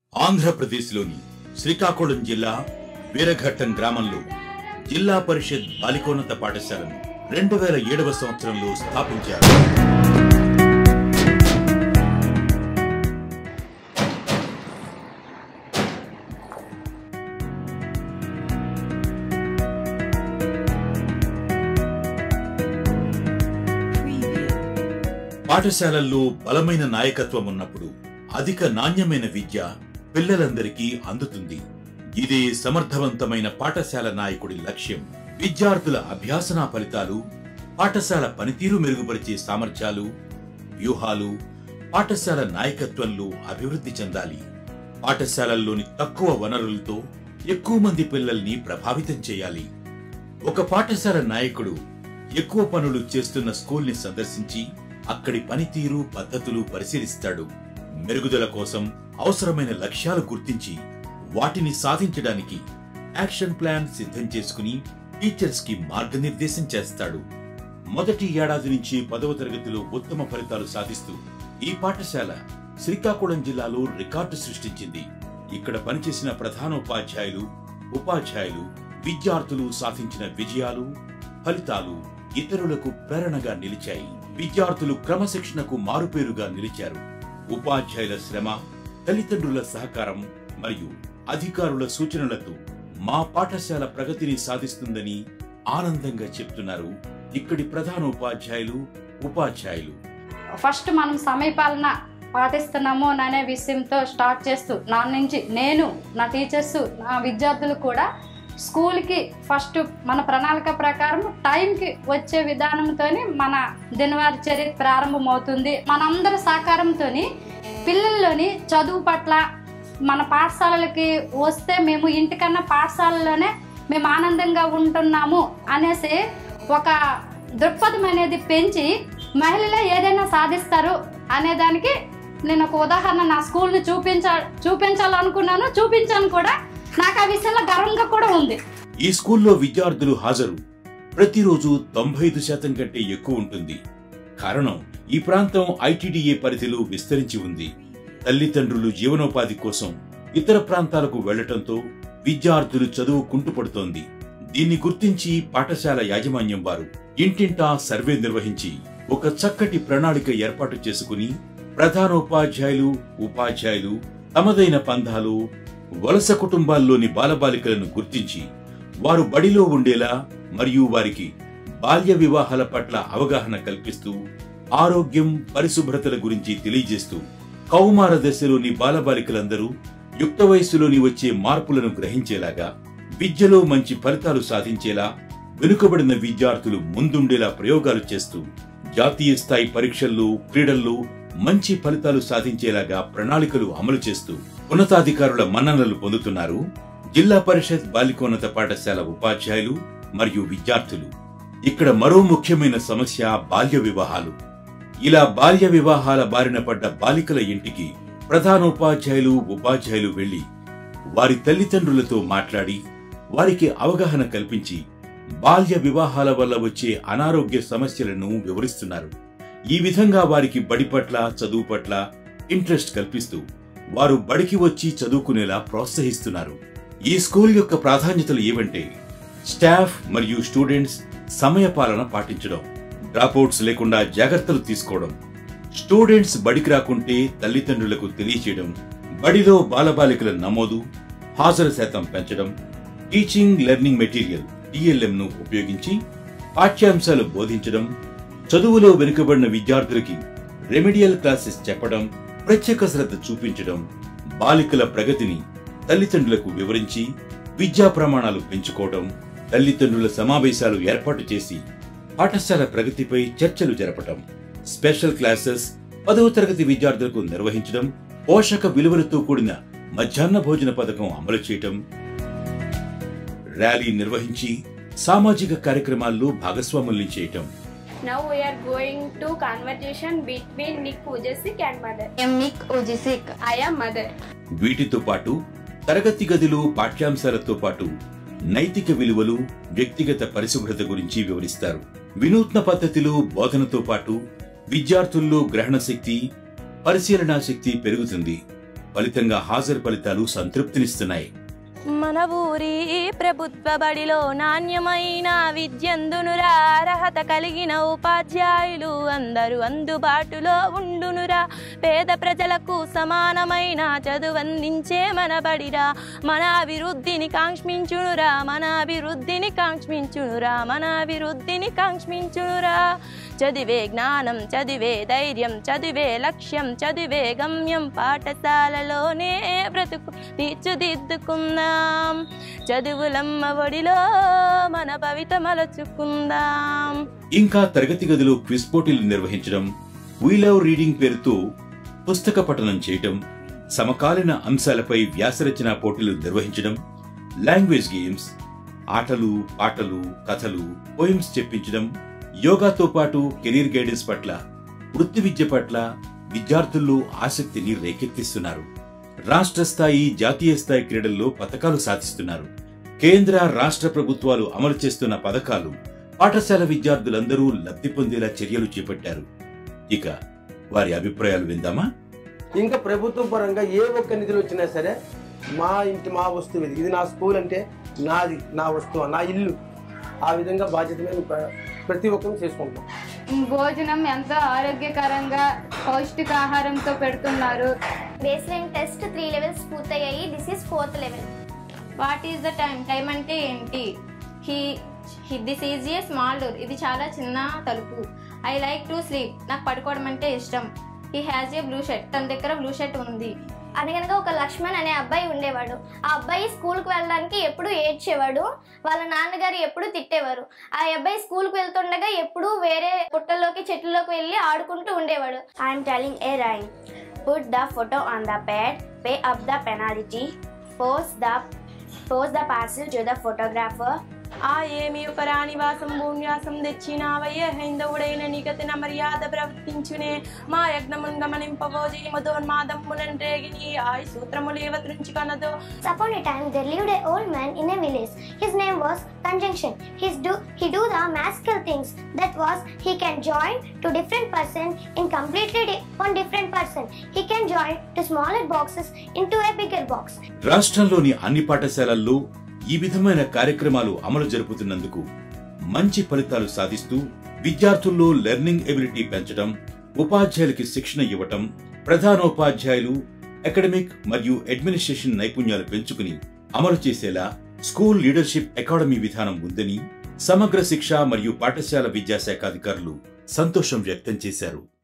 ఆంధ్రప్రదేశ్లోని శ్రీకాకుళం జిల్లా వీరఘట్టం గ్రామంలో జిల్లా పరిషత్ బాలికోన్నత పాఠశాలను రెండు వేల ఏడవ సంవత్సరంలో స్థాపించారు పాఠశాలల్లో బలమైన నాయకత్వం ఉన్నప్పుడు అధిక నాణ్యమైన విద్య పిల్లలందరికీ అందుతుంది ఇదే సమర్థవంతమైన పాఠశాల నాయకుడి లక్ష్యం విద్యార్థుల అభ్యాసన ఫలితాలు పాఠశాల పనితీరు మెరుగుపరిచే సామర్థ్యాలు వ్యూహాలు పాఠశాల నాయకత్వంలో అభివృద్ధి చెందాలి పాఠశాలల్లోని తక్కువ వనరులతో ఎక్కువ మంది పిల్లల్ని ప్రభావితం చేయాలి ఒక పాఠశాల నాయకుడు ఎక్కువ పనులు చేస్తున్న స్కూల్ని సందర్శించి అక్కడి పనితీరు పద్ధతులు పరిశీలిస్తాడు మెరుగుదల కోసం అవసరమైన లక్ష్యాలు గుర్తించి వాటిని సాధించడానికి యాక్షన్ ప్లాన్ సిద్ధం చేసుకుని టీచర్స్ కి మార్గనిర్దేశం చేస్తాడు మొదటి ఏడాది నుంచి పదవ తరగతిలో ఉత్తమ ఫలితాలు సాధిస్తూ ఈ పాఠశాల శ్రీకాకుళం జిల్లాలో రికార్డు సృష్టించింది ఇక్కడ పనిచేసిన ప్రధానోపాధ్యాయులు ఉపాధ్యాయులు విద్యార్థులు సాధించిన విజయాలు ఫలితాలు ఇతరులకు ప్రేరణగా నిలిచాయి విద్యార్థులు క్రమశిక్షణకు మారుపేరుగా నిలిచారు ఉపాధ్యాయుల శ్రమ తల్లిదండ్రుల సహకారం మరియు అధికారుల సూచనలతో మా పాఠశాల ప్రగతిని సాధిస్తుందని ఆనందంగా చెప్తున్నారు ఇక్కడి ప్రధాన ఉపాధ్యాయులు ఉపాధ్యాయులు ఫస్ట్ మనం సమయపాలన పాటిస్తున్నాము అనే విషయంతో స్టార్ట్ చేస్తూ నా నుంచి నేను నా టీచర్స్ నా విద్యార్థులు కూడా స్కూల్కి ఫస్ట్ మన ప్రణాళిక ప్రకారం టైంకి వచ్చే విధానంతో మన దినవారి చర్య ప్రారంభమవుతుంది మనందరి సహకారంతో పిల్లల్లోని చదువు పట్ల మన పాఠశాలలకి వస్తే మేము ఇంటికన్నా పాఠశాలలోనే మేము ఆనందంగా ఉంటున్నాము అనేసి ఒక దృక్పథం అనేది పెంచి మహిళలే ఏదైనా సాధిస్తారు అనే దానికి నేను ఒక ఉదాహరణ నా స్కూల్ని చూపించా చూపించాలనుకున్నాను చూపించాను కూడా నాకు ఆ విషయంలో గర్వంగా కూడా ఉంది ఈ స్కూల్లో విద్యార్థులు హాజరు ప్రతిరోజు తొంభై ఐదు శాతం కంటే ఎక్కువ ఉంటుంది కారణం ఈ ప్రాంతం ఐటీడీఏ పరిధిలో విస్తరించి ఉంది తల్లిదండ్రులు జీవనోపాధి కోసం ఇతర ప్రాంతాలకు వెళ్లటంతో విద్యార్థులు చదువు కుంటుపడుతోంది దీన్ని గుర్తించి పాఠశాల యాజమాన్యం వారు ఇంటింటా సర్వే నిర్వహించి ఒక చక్కటి ప్రణాళిక ఏర్పాటు చేసుకుని ప్రధానోపాధ్యాయులు ఉపాధ్యాయులు తమదైన పంధాలు వలస కుటుంబాల్లోని బాలబాలికలను గుర్తించి వారు బడిలో ఉండేలా మరియు వారికి బాల్య వివాహాల పట్ల అవగాహన కల్పిస్తూ ఆరోగ్యం పరిశుభ్రతల గురించి తెలియజేస్తూ కౌమార దశలోని బాలబాలికలందరూ యుక్త వయస్సులోని వచ్చే మార్పులను గ్రహించేలాగా విద్యలో మంచి ఫలితాలు సాధించేలా వెనుకబడిన విద్యార్థులు ముందుండేలా ప్రయోగాలు చేస్తూ జాతీయ స్థాయి పరీక్షల్లో క్రీడల్లో మంచి ఫలితాలు సాధించేలాగా ప్రణాళికలు అమలు చేస్తూ ఉన్నతాధికారుల మన్ననలు పొందుతున్నారు జిల్లా పరిషత్ బాలికోన్నత పాఠశాల ఉపాధ్యాయులు మరియు విద్యార్థులు ఇక్కడ మరో ముఖ్యమైన సమస్య బాల్య వివాహాలు ఇలా బాల్య వివాహాల బారిన పడ్డ బాలికల ఇంటికి ప్రధానోపాధ్యాయులు ఉపాధ్యాయులు వెళ్లి వారి తల్లిదండ్రులతో మాట్లాడి వారికి అవగాహన కల్పించి బాల్య వివాహాల వల్ల వచ్చే అనారోగ్య సమస్యలను వివరిస్తున్నారు ఈ విధంగా వారికి బడి పట్ల చదువు పట్ల ఇంట్రెస్ట్ కల్పిస్తూ వారు బడికి వచ్చి చదువుకునేలా ప్రోత్సహిస్తున్నారు ఈ స్కూల్ యొక్క ప్రాధాన్యతలు ఏవంటే స్టాఫ్ మరియు స్టూడెంట్స్ సమయపాలన పాటించడం డ్రాపౌట్స్ లేకుండా జాగ్రత్తలు తీసుకోవడం స్టూడెంట్స్ బడికి రాకుంటే తల్లిదండ్రులకు తెలియచేయడం బడిలో బాలబాలికల నమోదు హాజరు శాతం పెంచడం టీచింగ్ లెర్నింగ్ మెటీరియల్ టిఎల్ఎం ను ఉపయోగించి పాఠ్యాంశాలు బోధించడం చదువులో వెనుకబడిన విద్యార్థులకి రెమెడియల్ క్లాసెస్ చెప్పడం ప్రత్యేక శ్రద్ధ చూపించడం బాలికల ప్రగతిని తల్లిదండ్రులకు వివరించి విద్యా ప్రమాణాలు పెంచుకోవడం తల్లిదండ్రుల సమావేశాలు ఏర్పాటు చేసి పాఠశాల ప్రగతిపై చర్చలు జరపడం స్పెషల్ క్లాసెస్ పదవ తరగతి విద్యార్థులకు నిర్వహించడం పోషక విలువలతో కూడిన మధ్యాహ్న భోజన పథకం అమలు చేయటం ర్యాలీ నిర్వహించి సామాజిక కార్యక్రమాల్లో భాగస్వాముల్ని చేయటం Now we are going to conversation between Nick Pujasik and mother. ఎమ్మిక్ ఓజిసిక్ I am mother. వీటితో పాటు తరగతి గదిలో పాఠ్యాంశాలతో పాటు నైతిక విలువలు వ్యక్తిగత పరిశుభ్రత గురించి వివరిస్తారు వినూత్న పద్ధతిలో బోధనతో పాటు విద్యార్థుల్లో గ్రహణ శక్తి పరిశీలనా శక్తి పెరుగుతుంది ఫలితంగా హాజరు ఫలితాలు సంతృప్తినిస్తున్నాయి మన ఊరి ప్రభుత్వ బడిలో నాణ్యమైన విద్యందునురా అర్హత కలిగిన ఉపాధ్యాయులు అందరూ అందుబాటులో ఉండునురా పేద ప్రజలకు సమానమైన చదువందించే మన బడిరా మన అభివృద్ధిని కాంక్షించునురా మన అభివృద్ధిని కాంక్షించునురా మన అభివృద్ధిని కాంక్షించునురా చదివే జ్ఞానం చదివే ధైర్యం చదివే లక్ష్యం చదివే గమ్యం పాఠశాలలోనే బ్రతుకు తీర్చిదిద్దుకుందాం చదువులమ్మ ఒడిలో మన భవిత మలచుకుందాం ఇంకా తరగతి గదిలో క్విజ్ పోటీలు నిర్వహించడం వీ లవ్ రీడింగ్ పేరుతో పుస్తక పఠనం చేయటం సమకాలీన అంశాలపై వ్యాసరచన పోటీలు నిర్వహించడం లాంగ్వేజ్ గేమ్స్ ఆటలు పాటలు కథలు పోయిమ్స్ చెప్పించడం యోగాతో పాటు కెరీర్ గైడెన్స్ పట్ల వృత్తి విద్య పట్ల విద్యార్థుల్లో ఆసక్తిని రేకెత్తిస్తున్నారు రాష్ట్ర స్థాయి జాతీయ స్థాయి క్రీడల్లో పథకాలు సాధిస్తున్నారు కేంద్ర రాష్ట్ర ప్రభుత్వాలు అమలు చేస్తున్న పథకాలు పాఠశాల విద్యార్థులందరూ లబ్ధి పొందేలా చర్యలు చేపట్టారు ఇక వారి అభిప్రాయాలు విందామా ఇంకా ప్రభుత్వం పరంగా ఏ ఒక్క నిధులు వచ్చినా సరే మా ఇంటి మా వస్తువు ఇది ఇది నా స్కూల్ అంటే నాది నా వస్తువు నా ఇల్లు ఆ విధంగా బాధ్యత మేము ప్ర- ప్రతి ఒక్కరూ చేసుకుంటాం భోజనం ఎంతో ఆరోగ్యకరంగా పౌష్టికాహారంతో పెడుతున్నారు base line test three levels పూర్తయ్యాయి this is fourth level what is the time time అంటే ఏంటి he this is a small door ఇది చాలా చిన్న తలుపు ఐ లైక్ టు స్లీప్ నాకు పడుకోవడం అంటే ఇష్టం he has a blue shirt తన దగ్గర బ్లూ షర్ట్ ఉంది అనగనగా ఒక లక్ష్మణ్ అనే అబ్బాయి ఉండేవాడు ఆ అబ్బాయి స్కూల్కి వెళ్ళడానికి ఎప్పుడు ఏడ్చేవాడు వాళ్ళ నాన్నగారు ఎప్పుడు తిట్టేవారు ఆ అబ్బాయి స్కూల్కి వెళ్తుండగా ఎప్పుడు వేరే పుట్టల్లోకి చెట్లలోకి వెళ్ళి ఆడుకుంటూ ఉండేవాడు I'm telling a rhyme put the photo on the pad pay up the penalty post the post the parcel to the photographer ఆ ఏమి ఒక రాణివాసం భూన్యాసం తెచ్చినావయ్య హైందవుడైన నిగతిన మర్యాద ప్రవర్తించునే మా యజ్ఞమున్ గమనింపబోజి మధోన్మాదమ్మునన్ రేగిని ఆయి సూత్రములు ఇవతృంచి కనదో Upon a time there lived an old man in a village. His name was Conjunction. His do he do the magical things. That was he can join to different person in completely di- one different person. He can join to smaller boxes into a bigger box. రాష్ట్రంలోని అన్ని పాఠశాలల్లో ఈ విధమైన కార్యక్రమాలు అమలు జరుపుతున్నందుకు మంచి ఫలితాలు సాధిస్తూ విద్యార్థుల్లో లెర్నింగ్ ఎబిలిటీ పెంచడం ఉపాధ్యాయులకి శిక్షణ ఇవ్వటం ప్రధానోపాధ్యాయులు అకాడమిక్ మరియు అడ్మినిస్ట్రేషన్ నైపుణ్యాలు పెంచుకుని అమలు చేసేలా స్కూల్ లీడర్షిప్ అకాడమీ విధానం ఉందని సమగ్ర శిక్ష మరియు పాఠశాల విద్యాశాఖ అధికారులు సంతోషం వ్యక్తం చేశారు